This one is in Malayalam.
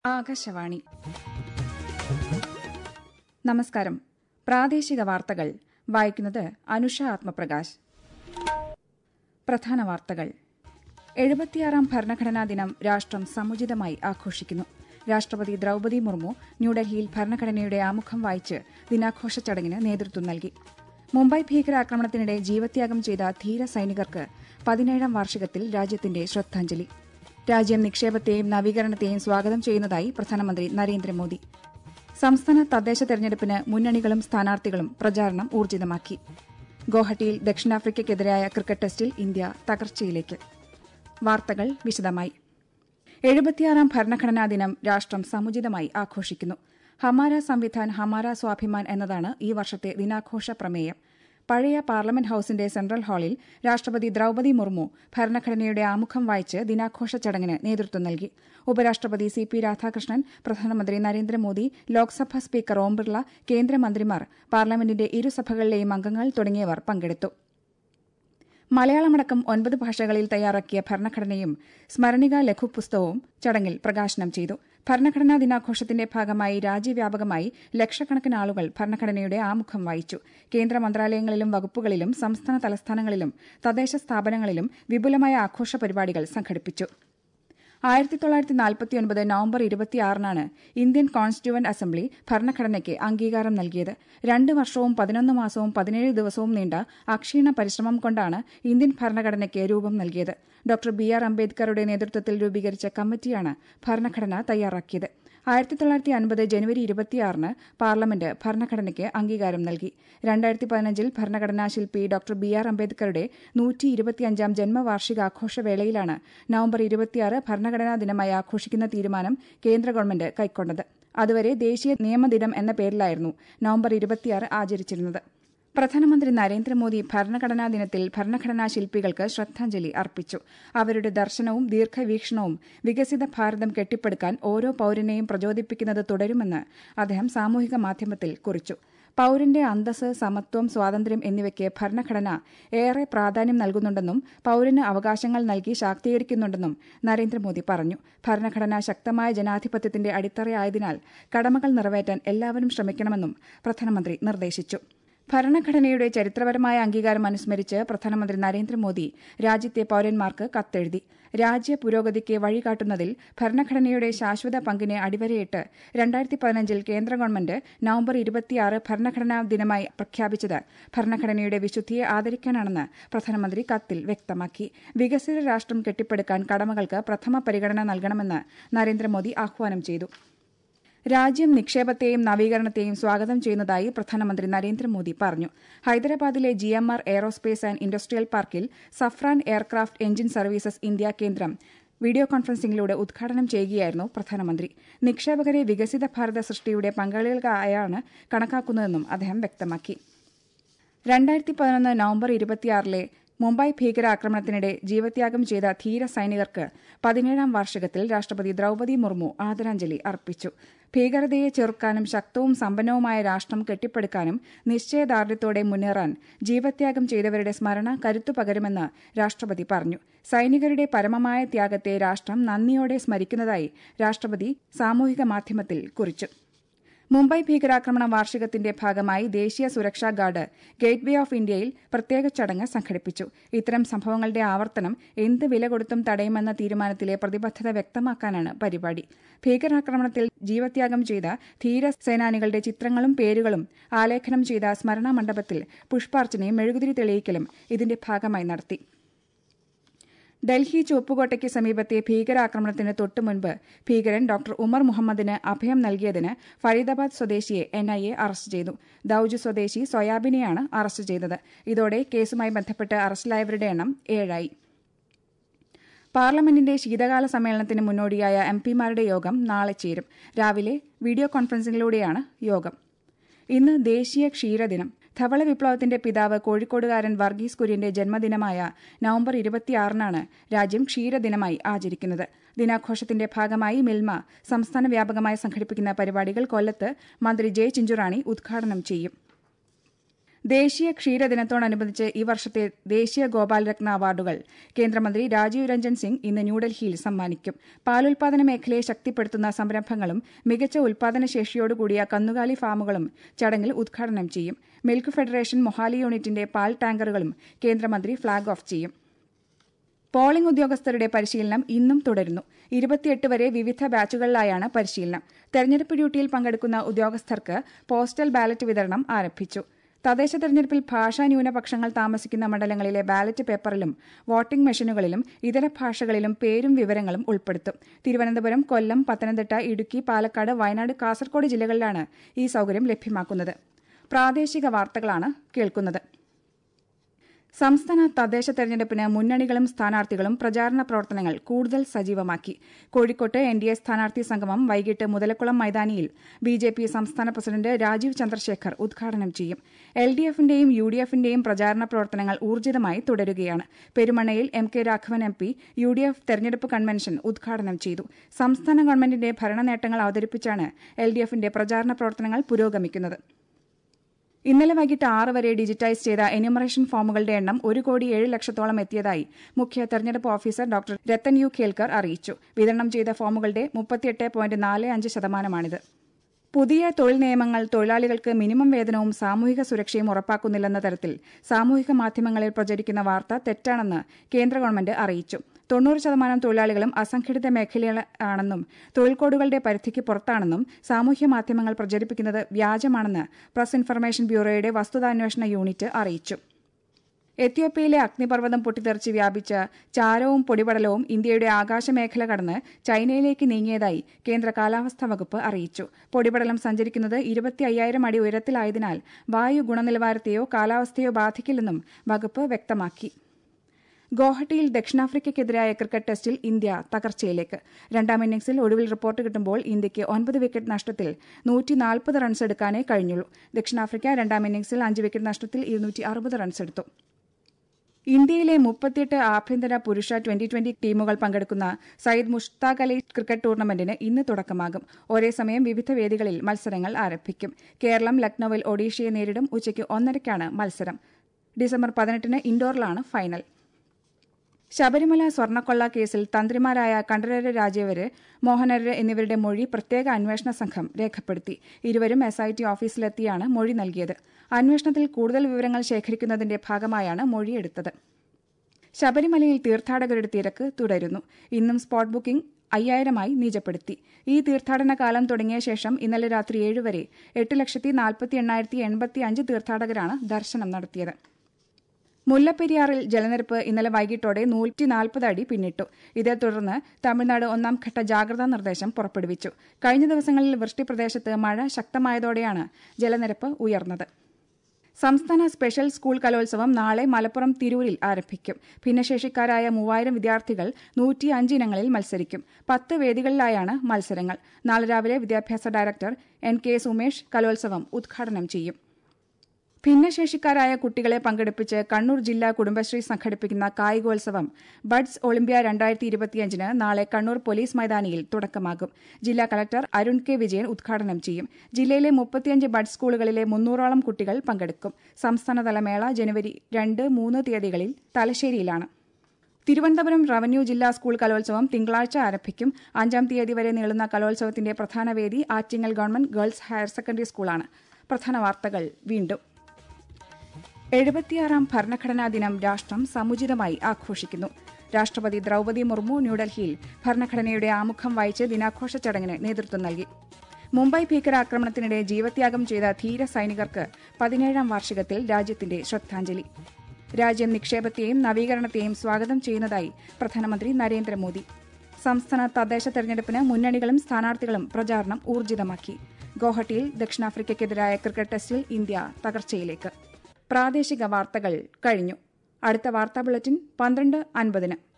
ആകാശവാണി നമസ്കാരം പ്രാദേശിക വാർത്തകൾ വായിക്കുന്നത് അനുഷ ആത്മപ്രകാശ് പ്രധാന വാർത്തകൾ എഴുപത്തിയാറാം ഭരണഘടനാ ദിനം രാഷ്ട്രം സമുചിതമായി ആഘോഷിക്കുന്നു രാഷ്ട്രപതി ദ്രൌപതി മുർമു ന്യൂഡൽഹിയിൽ ഭരണഘടനയുടെ ആമുഖം വായിച്ച് ദിനാഘോഷ ചടങ്ങിന് നേതൃത്വം നൽകി മുംബൈ ഭീകരാക്രമണത്തിനിടെ ജീവത്യാഗം ചെയ്ത ധീര സൈനികർക്ക് പതിനേഴാം വാർഷികത്തിൽ രാജ്യത്തിന്റെ ശ്രദ്ധാഞ്ജലി രാജ്യം നിക്ഷേപത്തെയും നവീകരണത്തെയും സ്വാഗതം ചെയ്യുന്നതായി പ്രധാനമന്ത്രി നരേന്ദ്രമോദി സംസ്ഥാന തദ്ദേശ തെരഞ്ഞെടുപ്പിന് മുന്നണികളും സ്ഥാനാർത്ഥികളും പ്രചാരണം ഊർജിതമാക്കി ഗോഹട്ടിയിൽ ദക്ഷിണാഫ്രിക്കയ്ക്കെതിരായ ക്രിക്കറ്റ് ടെസ്റ്റിൽ ഇന്ത്യ തകർച്ചയിലേക്ക് വാർത്തകൾ വിശദമായി എഴുപത്തിയാറാം ഭരണഘടനാ ദിനം രാഷ്ട്രം സമുചിതമായി ആഘോഷിക്കുന്നു ഹമാര സംവിധാൻ ഹമാര സ്വാഭിമാൻ എന്നതാണ് ഈ വർഷത്തെ ദിനാഘോഷ പ്രമേയം പഴയ പാർലമെന്റ് ഹൌസിന്റെ സെൻട്രൽ ഹാളിൽ രാഷ്ട്രപതി ദ്രൌപതി മുർമു ഭരണഘടനയുടെ ആമുഖം വായിച്ച് ദിനാഘോഷ ചടങ്ങിന് നേതൃത്വം നൽകി ഉപരാഷ്ട്രപതി സി പി രാധാകൃഷ്ണൻ പ്രധാനമന്ത്രി നരേന്ദ്രമോദി ലോക്സഭാ സ്പീക്കർ ഓം ബിർള കേന്ദ്രമന്ത്രിമാർ പാർലമെന്റിന്റെ ഇരുസഭകളിലെയും അംഗങ്ങൾ തുടങ്ങിയവർ പങ്കെടുത്തു മലയാളമടക്കം ഒൻപത് ഭാഷകളിൽ തയ്യാറാക്കിയ ഭരണഘടനയും സ്മരണിക ലഘുപുസ്തകവും ചടങ്ങിൽ പ്രകാശനം ചെയ്തു ഭരണഘടനാ ദിനാഘോഷത്തിന്റെ ഭാഗമായി രാജ്യവ്യാപകമായി ലക്ഷക്കണക്കിന് ആളുകൾ ഭരണഘടനയുടെ ആമുഖം വായിച്ചു കേന്ദ്ര മന്ത്രാലയങ്ങളിലും വകുപ്പുകളിലും സംസ്ഥാന തലസ്ഥാനങ്ങളിലും തദ്ദേശ സ്ഥാപനങ്ങളിലും വിപുലമായ ആഘോഷ പരിപാടികൾ സംഘടിപ്പിച്ചു ആയിരത്തി തൊള്ളായിരത്തി നാൽപ്പത്തിയൊൻപത് നവംബർ ഇരുപത്തിയാറിനാണ് ഇന്ത്യൻ കോൺസ്റ്റിറ്റ്യൂവന്റ് അസംബ്ലി ഭരണഘടനയ്ക്ക് അംഗീകാരം നൽകിയത് രണ്ട് വർഷവും പതിനൊന്ന് മാസവും പതിനേഴ് ദിവസവും നീണ്ട അക്ഷീണ പരിശ്രമം കൊണ്ടാണ് ഇന്ത്യൻ ഭരണഘടനയ്ക്ക് രൂപം നൽകിയത് ഡോക്ടർ ബി ആർ അംബേദ്കറുടെ നേതൃത്വത്തിൽ രൂപീകരിച്ച കമ്മിറ്റിയാണ് ഭരണഘടന തയ്യാറാക്കിയത് ആയിരത്തി തൊള്ളായിരത്തി അൻപത് ജനുവരി ഇരുപത്തിയാറിന് പാർലമെന്റ് ഭരണഘടനയ്ക്ക് അംഗീകാരം നൽകി രണ്ടായിരത്തി പതിനഞ്ചിൽ ഭരണഘടനാ ശില്പി ഡോക്ടർ ബി ആർ അംബേദ്കറുടെ നൂറ്റി ഇരുപത്തിയഞ്ചാം ജന്മവാർഷികാഘോഷവേളയിലാണ് നവംബർ ഇരുപത്തിയാറ് ഭരണഘടനാ ദിനമായി ആഘോഷിക്കുന്ന തീരുമാനം കേന്ദ്ര ഗവൺമെന്റ് കൈക്കൊണ്ടത് അതുവരെ ദേശീയ നിയമദിനം എന്ന പേരിലായിരുന്നു നവംബർ ഇരുപത്തിയാറ് ആചരിച്ചിരുന്നത് പ്രധാനമന്ത്രി നരേന്ദ്രമോദി ഭരണഘടനാ ദിനത്തിൽ ഭരണഘടനാ ശില്പികൾക്ക് ശ്രദ്ധാഞ്ജലി അർപ്പിച്ചു അവരുടെ ദർശനവും ദീർഘവീക്ഷണവും വികസിത ഭാരതം കെട്ടിപ്പടുക്കാൻ ഓരോ പൌരനെയും പ്രചോദിപ്പിക്കുന്നത് തുടരുമെന്ന് അദ്ദേഹം സാമൂഹിക മാധ്യമത്തിൽ കുറിച്ചു പൌരന്റെ അന്തസ് സമത്വം സ്വാതന്ത്ര്യം എന്നിവയ്ക്ക് ഭരണഘടന ഏറെ പ്രാധാന്യം നൽകുന്നുണ്ടെന്നും പൌരന് അവകാശങ്ങൾ നൽകി ശാക്തീകരിക്കുന്നുണ്ടെന്നും നരേന്ദ്രമോദി പറഞ്ഞു ഭരണഘടന ശക്തമായ ജനാധിപത്യത്തിന്റെ അടിത്തറയായതിനാൽ കടമകൾ നിറവേറ്റാൻ എല്ലാവരും ശ്രമിക്കണമെന്നും പ്രധാനമന്ത്രി നിർദ്ദേശിച്ചു ഭരണഘടനയുടെ ചരിത്രപരമായ അംഗീകാരം അനുസ്മരിച്ച് പ്രധാനമന്ത്രി നരേന്ദ്രമോദി രാജ്യത്തെ പൌരന്മാർക്ക് കത്തെഴുതി രാജ്യ പുരോഗതിക്ക് വഴികാട്ടുന്നതിൽ ഭരണഘടനയുടെ ശാശ്വത പങ്കിനെ അടിവരയിട്ട് രണ്ടായിരത്തി പതിനഞ്ചിൽ കേന്ദ്ര ഗവൺമെന്റ് നവംബർ ഇരുപത്തിയാറ് ഭരണഘടനാ ദിനമായി പ്രഖ്യാപിച്ചത് ഭരണഘടനയുടെ വിശുദ്ധിയെ ആദരിക്കാനാണെന്ന് പ്രധാനമന്ത്രി കത്തിൽ വ്യക്തമാക്കി വികസിത രാഷ്ട്രം കെട്ടിപ്പടുക്കാൻ കടമകൾക്ക് പ്രഥമ പരിഗണന നൽകണമെന്ന് നരേന്ദ്രമോദി ആഹ്വാനം ചെയ്തു രാജ്യം നിക്ഷേപത്തെയും നവീകരണത്തെയും സ്വാഗതം ചെയ്യുന്നതായി പ്രധാനമന്ത്രി നരേന്ദ്രമോദി പറഞ്ഞു ഹൈദരാബാദിലെ G M R aerospace and industrial പാർക്കിൽ Safran aircraft engine services India കേന്ദ്രം വീഡിയോ കോൺഫറൻസിംഗിലൂടെ ഉദ്ഘാടനം ചെയ്യുകയായിരുന്നു പ്രധാനമന്ത്രി നിക്ഷേപകരെ വികസിത ഭാരത സൃഷ്ടിയുടെ പങ്കാളികളായാണ് കണക്കാക്കുന്നതെന്നും അദ്ദേഹം വ്യക്തമാക്കി രണ്ടായിരത്തി പതിനൊന്ന് നവംബർ ഇരുപത്തിയാറിലെ മുംബൈ ഭീകരാക്രമണത്തിനിടെ ജീവത്യാഗം ചെയ്ത ധീര സൈനികർക്ക് പതിനേഴാം വാർഷികത്തിൽ രാഷ്ട്രപതി ദ്രൌപതി മുർമു ആദരാഞ്ജലി അർപ്പിച്ചു ഭീകരതയെ ചെറുക്കാനും ശക്തവും സമ്പന്നവുമായ രാഷ്ട്രം കെട്ടിപ്പടുക്കാനും നിശ്ചയദാർഢ്യത്തോടെ മുന്നേറാൻ ജീവത്യാഗം ചെയ്തവരുടെ സ്മരണ കരുത്തു പകരുമെന്ന് രാഷ്ട്രപതി പറഞ്ഞു സൈനികരുടെ പരമമായ ത്യാഗത്തെ രാഷ്ട്രം നന്ദിയോടെ സ്മരിക്കുന്നതായി രാഷ്ട്രപതി സാമൂഹിക മാധ്യമത്തിൽ കുറിച്ചു മുംബൈ ഭീകരാക്രമണ വാർഷികത്തിന്റെ ഭാഗമായി ദേശീയ സുരക്ഷാ ഗാർഡ് ഗേറ്റ് വേ ഓഫ് ഇന്ത്യയിൽ പ്രത്യേക ചടങ്ങ് സംഘടിപ്പിച്ചു ഇത്തരം സംഭവങ്ങളുടെ ആവർത്തനം എന്ത് വില കൊടുത്തും തടയുമെന്ന തീരുമാനത്തിലെ പ്രതിബദ്ധത വ്യക്തമാക്കാനാണ് പരിപാടി ഭീകരാക്രമണത്തിൽ ജീവത്യാഗം ചെയ്ത ധീര സേനാനികളുടെ ചിത്രങ്ങളും പേരുകളും ആലേഖനം ചെയ്ത സ്മരണ മണ്ഡപത്തിൽ പുഷ്പാർച്ചനയും മെഴുകുതിരി തെളിയിക്കലും ഇതിന്റെ ഭാഗമായി നടത്തി ഡൽഹി ചുവപ്പുകോട്ടയ്ക്ക് സമീപത്തെ ഭീകരാക്രമണത്തിന് തൊട്ടുമുൻപ് ഭീകരൻ ഡോക്ടർ ഉമർ മുഹമ്മദിന് അഭയം നൽകിയതിന് ഫരീദാബാദ് സ്വദേശിയെ എൻഐഎ അറസ്റ്റ് ചെയ്തു ദൌജ് സ്വദേശി സൊയാബിനെയാണ് അറസ്റ്റ് ചെയ്തത് ഇതോടെ കേസുമായി ബന്ധപ്പെട്ട് അറസ്റ്റിലായവരുടെ എണ്ണം ഏഴായി പാർലമെന്റിന്റെ ശീതകാല സമ്മേളനത്തിന് മുന്നോടിയായ എം പിമാരുടെ യോഗം നാളെ ചേരും രാവിലെ വീഡിയോ കോൺഫറൻസിംഗിലൂടെയാണ് യോഗം ഇന്ന് ദേശീയ ക്ഷീരദിനം ധവള വിപ്ലവത്തിന്റെ പിതാവ് കോഴിക്കോടുകാരൻ വർഗീസ് കുര്യന്റെ ജന്മദിനമായ നവംബർ ഇരുപത്തിയാറിനാണ് രാജ്യം ക്ഷീരദിനമായി ആചരിക്കുന്നത് ദിനാഘോഷത്തിന്റെ ഭാഗമായി മിൽമ സംസ്ഥാന വ്യാപകമായി സംഘടിപ്പിക്കുന്ന പരിപാടികൾ കൊല്ലത്ത് മന്ത്രി ജെ ചിഞ്ചുറാണി ഉദ്ഘാടനം ചെയ്യും ദേശീയ ക്ഷീരദിനത്തോടനുബന്ധിച്ച് ഈ വർഷത്തെ ദേശീയ ഗോപാലരത്ന അവാർഡുകൾ കേന്ദ്രമന്ത്രി രാജീവ് രഞ്ജൻ സിംഗ് ഇന്ന് ന്യൂഡൽഹിയിൽ സമ്മാനിക്കും പാലുൽപാദന മേഖലയെ ശക്തിപ്പെടുത്തുന്ന സംരംഭങ്ങളും മികച്ച ഉൽപാദന ശേഷിയോടുകൂടിയ കന്നുകാലി ഫാമുകളും ചടങ്ങിൽ ഉദ്ഘാടനം ചെയ്യും മിൽക്ക് ഫെഡറേഷൻ മൊഹാലി യൂണിറ്റിന്റെ പാൽ ടാങ്കറുകളും കേന്ദ്രമന്ത്രി ഫ്ളാഗ് ഓഫ് ചെയ്യും പോളിംഗ് ഉദ്യോഗസ്ഥരുടെ പരിശീലനം ഇന്നും തുടരുന്നു ഇരുപത്തിയെട്ട് വരെ വിവിധ ബാച്ചുകളിലായാണ് പരിശീലനം തെരഞ്ഞെടുപ്പ് ഡ്യൂട്ടിയിൽ പങ്കെടുക്കുന്ന ഉദ്യോഗസ്ഥർക്ക് പോസ്റ്റൽ ബാലറ്റ് വിതരണം ആരംഭിച്ചു തദ്ദേശ തെരഞ്ഞെടുപ്പിൽ ഭാഷാ ന്യൂനപക്ഷങ്ങൾ താമസിക്കുന്ന മണ്ഡലങ്ങളിലെ ബാലറ്റ് പേപ്പറിലും വോട്ടിംഗ് മെഷീനുകളിലും ഇതര ഭാഷകളിലും പേരും വിവരങ്ങളും ഉൾപ്പെടുത്തും തിരുവനന്തപുരം കൊല്ലം പത്തനംതിട്ട ഇടുക്കി പാലക്കാട് വയനാട് കാസർഗോഡ് ജില്ലകളിലാണ് ഈ സൌകര്യം ലഭ്യമാക്കുന്നത് പ്രാദേശിക വാർത്തകളാണ് കേൾക്കുന്നത് സംസ്ഥാന തദ്ദേശ തെരഞ്ഞെടുപ്പിന് മുന്നണികളും സ്ഥാനാർത്ഥികളും പ്രചാരണ പ്രവർത്തനങ്ങൾ കൂടുതൽ സജീവമാക്കി കോഴിക്കോട്ട് എൻ ഡി എ സ്ഥാനാർത്ഥി സംഗമം വൈകിട്ട് മുതലക്കുളം മൈതാനിയിൽ ബി ജെ പി സംസ്ഥാന പ്രസിഡന്റ് രാജീവ് ചന്ദ്രശേഖർ ഉദ്ഘാടനം ചെയ്യും എൽ ഡി എഫിന്റെയും യു ഡി എഫിന്റെയും പ്രചാരണ പ്രവർത്തനങ്ങൾ ഊർജിതമായി തുടരുകയാണ് പെരുമണ്ണയിൽ M K Raghavan M P U D F തെരഞ്ഞെടുപ്പ് കൺവെൻഷൻ ഉദ്ഘാടനം ചെയ്തു സംസ്ഥാന ഗവൺമെന്റിന്റെ ഭരണനേട്ടങ്ങൾ അവതരിപ്പിച്ചാണ് എൽ ഡി എഫിന്റെ പ്രചാരണ പ്രവർത്തനങ്ങൾ പുരോഗമിക്കുന്നത് ഇന്നലെ വൈകിട്ട് ആറ് വരെ ഡിജിറ്റൈസ് ചെയ്ത എന്യൂമറേഷൻ ഫോമുകളുടെ എണ്ണം ഒരു കോടി ഏഴ് ലക്ഷത്തോളം എത്തിയതായി മുഖ്യ തെരഞ്ഞെടുപ്പ് officer doctor Rattan U Kelkar അറിയിച്ചു വിതരണം ചെയ്ത ഫോമുകളുടെ മുപ്പത്തിയെട്ട് പോയിന്റ് നാല് അഞ്ച് ശതമാനമാണിത് പുതിയ തൊഴിൽ നിയമങ്ങൾ തൊഴിലാളികൾക്ക് മിനിമം വേതനവും സാമൂഹിക സുരക്ഷയും ഉറപ്പാക്കുന്നില്ലെന്ന തരത്തിൽ സാമൂഹിക മാധ്യമങ്ങളിൽ പ്രചരിക്കുന്ന വാർത്ത തെറ്റാണെന്ന് കേന്ദ്ര ഗവൺമെന്റ് അറിയിച്ചു തൊണ്ണൂറ് ശതമാനം തൊഴിലാളികളും അസംഘടിത മേഖലയാണെന്നും തൊഴിൽ കോഡുകളുടെ പരിധിക്ക് പുറത്താണെന്നും സാമൂഹ്യ മാധ്യമങ്ങൾ പ്രചരിപ്പിക്കുന്നത് വ്യാജമാണെന്ന് പ്രസ് ഇൻഫർമേഷൻ ബ്യൂറോയുടെ വസ്തുതാന്വേഷണ യൂണിറ്റ് അറിയിച്ചു എത്യോപ്യയിലെ അഗ്നിപർവ്വതം പൊട്ടിത്തെറിച്ച് വ്യാപിച്ച ചാരവും പൊടിപടലവും ഇന്ത്യയുടെ ആകാശമേഖല കടന്ന് ചൈനയിലേക്ക് നീങ്ങിയതായി കേന്ദ്ര കാലാവസ്ഥാ വകുപ്പ് അറിയിച്ചു പൊടിപടലം സഞ്ചരിക്കുന്നത് ഇരുപത്തി അയ്യായിരം അടി ഉയരത്തിലായതിനാൽ വായു ഗുണനിലവാരത്തെയോ കാലാവസ്ഥയോ ബാധിക്കില്ലെന്നും വകുപ്പ് വ്യക്തമാക്കി ഗോഹട്ടിയിൽ ദക്ഷിണാഫ്രിക്കയ്ക്കെതിരായ ക്രിക്കറ്റ് ടെസ്റ്റിൽ ഇന്ത്യ തകർച്ചയിലേക്ക് രണ്ടാം ഇന്നിംഗ്സിൽ ഒടുവിൽ റിപ്പോർട്ട് കിട്ടുമ്പോൾ ഇന്ത്യയ്ക്ക് ഒൻപത് വിക്കറ്റ് നഷ്ടത്തിൽ നൂറ്റി നാൽപ്പത് റൺസ് എടുക്കാനേ കഴിഞ്ഞുള്ളൂ ദക്ഷിണാഫ്രിക്ക രണ്ടാം ഇന്നിംഗ്സിൽ അഞ്ച് വിക്കറ്റ് നഷ്ടത്തിൽ ഇരുന്നൂറ്റി അറുപത് റൺസ് എടുത്തു ഇന്ത്യയിലെ മുപ്പത്തിയെട്ട് ആഭ്യന്തര പുരുഷ ട്വന്റി ട്വന്റി ടീമുകൾ പങ്കെടുക്കുന്ന സയ്യിദ് മുഷ്താഖ് അലി ക്രിക്കറ്റ് ടൂർണമെന്റിന് ഇന്ന് തുടക്കമാകും ഒരേ സമയം വിവിധ വേദികളിൽ മത്സരങ്ങൾ ആരംഭിക്കും കേരളം ലക്നൌവിൽ ഒഡീഷയെ നേരിടും ഉച്ചയ്ക്ക് ഒന്നരയ്ക്കാണ് മത്സരം ഡിസംബർ പതിനെട്ടിന് ഇൻഡോറിലാണ് ഫൈനൽ ശബരിമല സ്വർണ്ണക്കൊള്ള കേസിൽ തന്ത്രിമാരായ കണ്ഠരര് രാജീവര് മോഹനര് എന്നിവരുടെ മൊഴി പ്രത്യേക അന്വേഷണ സംഘം രേഖപ്പെടുത്തി ഇരുവരും എസ് ഐ ടി ഓഫീസിലെത്തിയാണ് മൊഴി നൽകിയത് അന്വേഷണത്തിൽ കൂടുതൽ വിവരങ്ങൾ ശേഖരിക്കുന്നതിന്റെ ഭാഗമായാണ് മൊഴിയെടുത്തത് ശബരിമലയിൽ തീർത്ഥാടകരുടെ തിരക്ക് തുടരുന്നു ഇന്നും സ്പോട്ട് ബുക്കിംഗ് അയ്യായിരമായി നിജപ്പെടുത്തി ഈ തീർത്ഥാടന കാലം തുടങ്ങിയ ശേഷം ഇന്നലെ രാത്രി ഏഴുവരെ എട്ട് ലക്ഷത്തി നാൽപ്പത്തി എണ്ണായിരത്തി എൺപത്തി അഞ്ച് തീർത്ഥാടകരാണ് ദർശനം നടത്തിയത് മുല്ലപ്പെരിയാറിൽ ജലനിരപ്പ് ഇന്നലെ വൈകിട്ടോടെ നൂറ്റി നാൽപ്പത് അടി പിന്നിട്ടു ഇതേ തുടർന്ന് തമിഴ്നാട് ഒന്നാം ഘട്ട ജാഗ്രതാ നിർദ്ദേശം പുറപ്പെടുവിച്ചു കഴിഞ്ഞ ദിവസങ്ങളിൽ വൃഷ്ടി പ്രദേശത്ത് മഴ ശക്തമായതോടെയാണ് ജലനിരപ്പ് ഉയർന്നത് സംസ്ഥാന സ്പെഷ്യൽ സ്കൂൾ കലോത്സവം നാളെ മലപ്പുറം തിരൂരിൽ ആരംഭിക്കും ഭിന്നശേഷിക്കാരായ മൂവായിരം വിദ്യാർത്ഥികൾ നൂറ്റി അഞ്ച് ഇനങ്ങളിൽ മത്സരിക്കും പത്ത് വേദികളിലായാണ് മത്സരങ്ങൾ നാളെ രാവിലെ വിദ്യാഭ്യാസ ഡയറക്ടർ എൻ കെ സുമേഷ് കലോത്സവം ഉദ്ഘാടനം ചെയ്യും ഭിന്നശേഷിക്കാരായ കുട്ടികളെ പങ്കെടുപ്പിച്ച് കണ്ണൂർ ജില്ലാ കുടുംബശ്രീ സംഘടിപ്പിക്കുന്ന കായികോത്സവം ബഡ്സ് ഒളിമ്പ്യ രണ്ടായിരത്തി ഇരുപത്തിയഞ്ചിന് നാളെ കണ്ണൂർ പോലീസ് മൈതാനിയിൽ തുടക്കമാകും ജില്ലാ കളക്ടർ അരുൺ കെ വിജയൻ ഉദ്ഘാടനം ചെയ്യും ജില്ലയിലെ മുപ്പത്തിയഞ്ച് ബഡ് സ്കൂളുകളിലെ മുന്നൂറോളം കുട്ടികൾ പങ്കെടുക്കും സംസ്ഥാനതല മേള ജനുവരി രണ്ട് മൂന്ന് തീയതികളിൽ തലശ്ശേരിയിലാണ് തിരുവനന്തപുരം റവന്യൂ ജില്ലാ സ്കൂൾ കലോത്സവം തിങ്കളാഴ്ച ആരംഭിക്കും അഞ്ചാം തീയതി വരെ നീളുന്ന കലോത്സവത്തിന്റെ പ്രധാന വേദി Attingal government girls higher secondary സ്കൂളാണ് പ്രധാന വാർത്തകൾ വീണ്ടും എഴുപത്തിയാറാം ഭരണഘടനാ ദിനം രാഷ്ട്രം സമുചിതമായി ആഘോഷിക്കുന്നു രാഷ്ട്രപതി ദ്രൌപതി മുർമു ന്യൂഡൽഹിയിൽ ഭരണഘടനയുടെ ആമുഖം വായിച്ച് ദിനാഘോഷ ചടങ്ങിന് നേതൃത്വം നൽകി മുംബൈ ഭീകരാക്രമണത്തിനിടെ ജീവത്യാഗം ചെയ്ത ധീര സൈനികർക്ക് പതിനേഴാം വാർഷികത്തിൽ രാജ്യത്തിന്റെ ശ്രദ്ധാഞ്ജലി രാജ്യം നിക്ഷേപത്തെയും നവീകരണത്തെയും സ്വാഗതം ചെയ്യുന്നതായി പ്രധാനമന്ത്രി നരേന്ദ്രമോദി സംസ്ഥാന തദ്ദേശ തെരഞ്ഞെടുപ്പിന് മുന്നണികളും സ്ഥാനാർത്ഥികളും പ്രചാരണം ഊർജിതമാക്കി ഗോഹട്ടിയിൽ ദക്ഷിണാഫ്രിക്കയ്ക്കെതിരായ ക്രിക്കറ്റ് ടെസ്റ്റിൽ ഇന്ത്യ തകർച്ചയിലേക്ക് പ്രാദേശിക വാർത്തകൾ കഴിഞ്ഞു അടുത്ത വാർത്താ ബുള്ളറ്റിൻ പന്ത്രണ്ട് അൻപതിന്